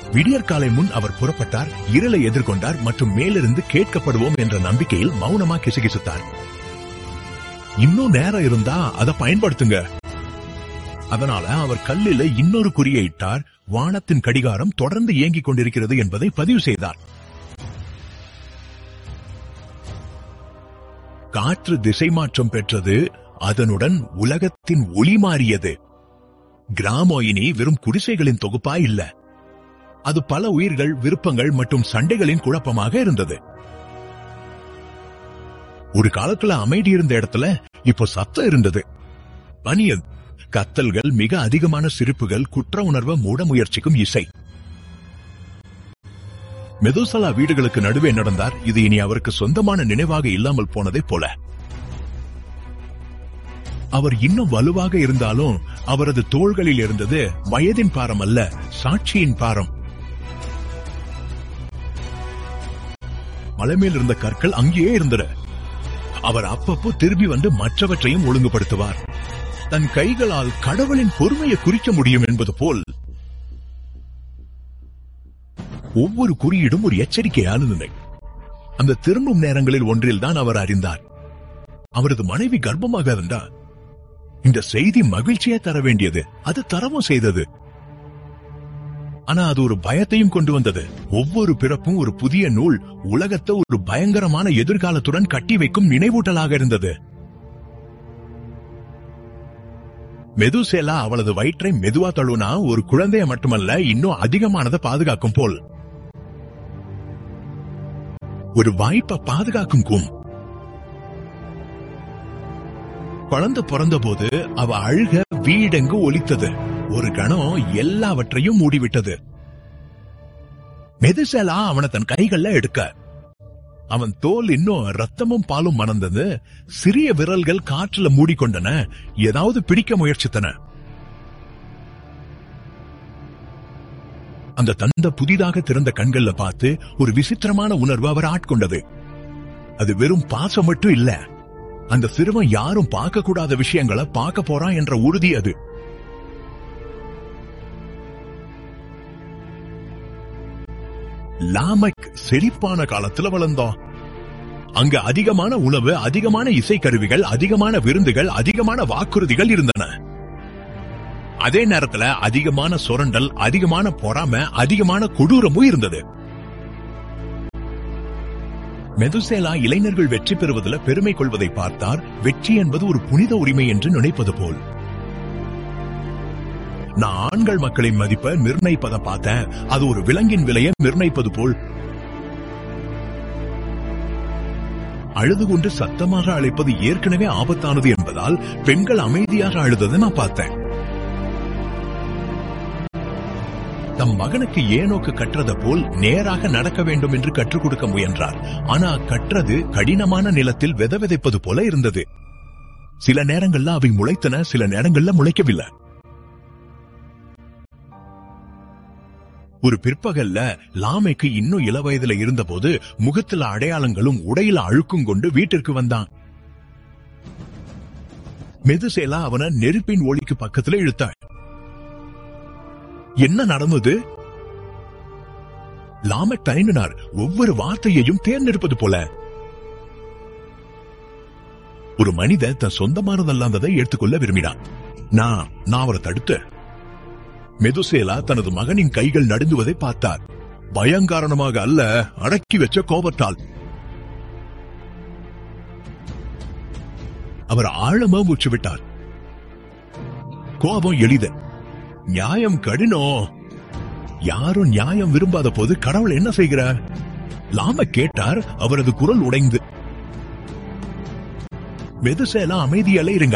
விடியற்காலை முன் அவர் புறப்பட்டார் இருளை எதிர்கொண்டார் மற்றும் மேலிருந்து கேட்கப்படுவோம் என்ற நம்பிக்கையில் மௌனமா கிசுகிசுத்தார் இன்னும் நேரம் இருந்தா அதை பயன்படுத்துங்க அதனால அவர் கல்லில இன்னொரு குறியை இட்டார் வானத்தின் கடிகாரம் தொடர்ந்து இயங்கிக் கொண்டிருக்கிறது என்பதை பதிவு செய்தார் காற்று திசை மாற்றம் பெற்றது அதனுடன் உலகத்தின் ஒளி மாறியது கிராமம் இனி வெறும் குடிசைகளின் தொகுப்பா இல்ல அது பல உயிர்கள் விருப்பங்கள் மற்றும் சண்டைகளின் குழப்பமாக இருந்தது ஒரு காலத்துல அமைதி இருந்த இடத்துல இப்போ சத்தம் இருந்தது பனியன் கத்தல்கள் மிக அதிகமான சிரிப்புகள் குற்ற உணர்வை மூட முயற்சிக்கும் இசை மெதுசலா வீடுகளுக்கு நடுவே நடந்தார் இது இனி அவருக்கு சொந்தமான நினைவாக இல்லாமல் போனதைப் போல அவர் இன்னும் வலுவாக இருந்தாலும் அவரது தோள்களில் இருந்தது வயதின் பாரம் அல்ல சாட்சியின் பாரம் மலைமேல் இருந்த கற்கள் அங்கேயே இருந்தன அவர் அப்பப்போ திரும்பி வந்து மற்றவற்றையும் ஒழுங்குபடுத்துவார் தன் கைகளால் கடவுளின் பொறுமையை குறிக்க முடியும் என்பது போல் ஒவ்வொரு குறியீடும் ஒரு எச்சரிக்கையானது அந்த திரும்பும் நேரங்களில் ஒன்றில் தான் அவர் அறிந்தார் அவரது மனைவி கர்ப்பமாக இருந்தார் இந்த செய்தி மகிழ்ச்சியை தர வேண்டியது அது தரவும் செய்தது ஆனா அது ஒரு பயத்தையும் கொண்டு வந்தது ஒவ்வொரு பிறப்பும் ஒரு புதிய நூல் உலகத்தை ஒரு பயங்கரமான எதிர்காலத்துடன் கட்டி வைக்கும் நினைவூட்டலாக இருந்தது மெதுசேலா அவளது வயிற்றை மெதுவா தழுவினா ஒரு குழந்தைய மட்டுமல்ல இன்னும் அதிகமானதை பாதுகாக்கும் போல் ஒரு வாய்ப்பை பாதுகாக்கும் கும் குழந்தை பிறந்தபோது அவ அழுக வீடெங்கு ஒலித்தது ஒரு கணம் எல்லாவற்றையும் மூடிவிட்டது மெதுசேலா அவனை தன் கைகள்ல எடுக்க அவன் தோல் இன்னும் ரத்தமும் பாலும் மணந்தது சிறிய விரல்கள் காற்றுல மூடிக்கொண்டன ஏதாவது பிடிக்க முயற்சித்தன அந்த தந்த புதிதாக திறந்த கண்கள்ல பார்த்து ஒரு விசித்திரமான உணர்வு அவர் ஆட்கொண்டது அது வெறும் பாசம் மட்டும் இல்ல அந்த சிறுவன் யாரும் பார்க்க கூடாத விஷயங்களை பார்க்க போறான் என்ற உறுதி அது லாமக் செழிப்பான காலத்துல வளர்ந்தோம் அங்க அதிகமான உணவு அதிகமான இசைக்கருவிகள் அதிகமான விருந்துகள் அதிகமான வாக்குறுதிகள் இருந்தன அதே நேரத்துல அதிகமான சுரண்டல் அதிகமான பொறாம அதிகமான கொடூரமும் இருந்தது மெதுசேலா இளைஞர்கள் வெற்றி பெறுவதில் பெருமை கொள்வதை பார்த்தார் வெற்றி என்பது ஒரு புனித உரிமை என்று நினைப்பது போல் நான் ஆண்கள் மக்களின் மதிப்பை நிர்ணயிப்பதை பார்த்தேன் அது ஒரு விலங்கின் விலையை நிர்ணயிப்பது போல் அழுது கொண்டு சத்தமாக அழைப்பது ஏற்கனவே ஆபத்தானது என்பதால் பெண்கள் அமைதியாக அழுததை நான் பார்த்தேன் தம் மகனுக்கு ஏனோக்கு கற்றத போல் நேராக நடக்க வேண்டும் என்று கற்றுக் கொடுக்க முயன்றார் ஆனா கற்றது கடினமான நிலத்தில் வித விதைப்பது போல இருந்தது சில நேரங்கள்ல அவை முளைத்தன சில நேரங்கள்ல முளைக்கவில்லை ஒரு பிற்பகல்ல லாமைக்கு இன்னும் இளவயதுல இருந்தபோது முகத்துல அடையாளங்களும் உடையில அழுக்கும் கொண்டு வீட்டிற்கு வந்தான் மெதுசேலா அவனை நெருப்பின் ஒளிக்கு பக்கத்துல இழுத்தாள் என்ன நடந்தது லாமக் தயங்கினார் ஒவ்வொரு வார்த்தையையும் தேர்ந்தெடுப்பது போல ஒரு மனித தன் சொந்தமானதல்லாததை எடுத்துக்கொள்ள விரும்பினான் நான் நான் அவரை தடுத்து மெதுசேலா தனது மகனின் கைகள் நடுங்குவதை பார்த்தார் பயங்காரணமாக அல்ல அடக்கி வச்ச கோபத்தால் அவர் ஆழமா மூச்சு விட்டார் கோபம் எளிது நியாயம் கடினம் யாரும் நியாயம் விரும்பாத போது கடவுள் என்ன செய்கிறார் லாம கேட்டார் அவரது குரல் உடைந்து மெதுசேலா அமைதியால இருங்க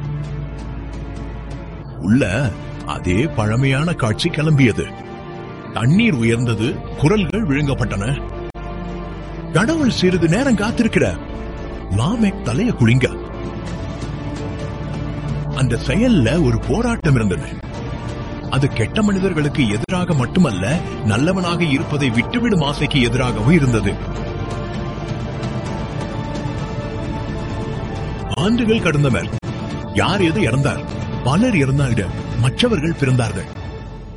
உள்ள அதே பழமையான காட்சி கிளம்பியது தண்ணீர் உயர்ந்தது குரல்கள் விழுங்கப்பட்டன கடவுள் சிறிது நேரம் காத்திருக்கிற லாமெக் தலைய குளிங்க அந்த செயல்ல ஒரு போராட்டம் இருந்தது அது கெட்ட மனிதர்களுக்கு எதிராக மட்டுமல்ல நல்லவனாக இருப்பதை விட்டுவிடும் ஆசைக்கு எதிராகவும் இருந்தது ஆண்டுகள் கடந்தனர் யார் எது இறந்தார் பலர் இறந்தார்கள் மற்றவர்கள் பிறந்தார்கள்